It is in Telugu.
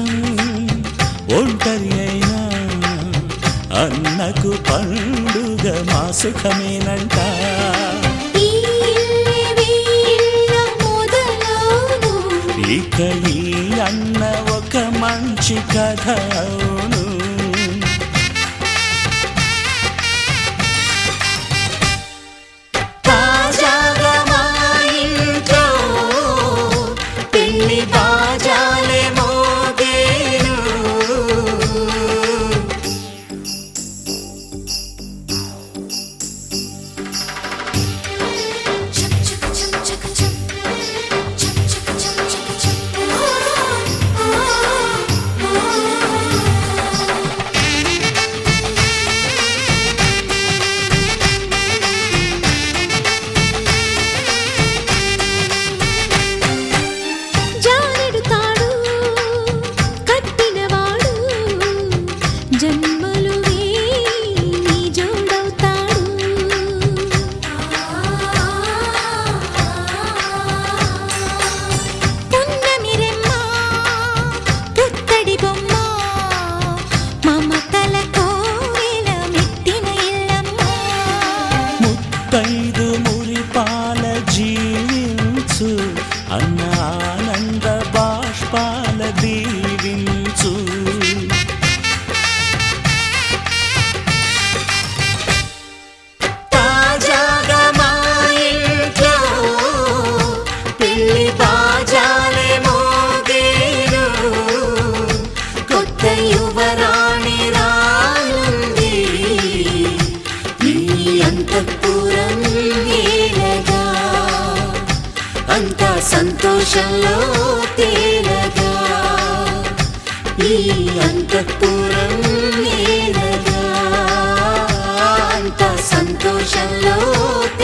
కోసం ఒంటరి అయినా అన్నకు పండుగ మా సుఖమేనంట ఈ ఇల్లే వీళ్ళ మొదలవును ఇక ఈ అన్న ఒక మంచి కథ అవును తాజాగా మా ఇంట్లో పెళ్లి బాజాలే మోగేను చక్ చక్ చక్ చక్ చక్ చక్ చక్ చక్ చక్ చక్ జానెడు తాడు కట్టినవాడు జన్మలు వేయి జోడవుతాడు పున్నమి రెమ్మ పుత్తడి బొమ్మ మమతల కోవెల మెట్టిన ఇల్లమ్మ ముత్తైదు మురిపాల జీవించు అన్న ఆనంద బాష్పాల దీవించు తాజాగా మా ఇంట్లో పెళ్లి బాజాలే మోగేను కొత్త యువరాణి రానుంది ఈ అంతఃపురం ఏలగా అంతా సంతోషంలో తేలగా ఈ అంతఃపురం నేలగా అంతా సంతోషంలో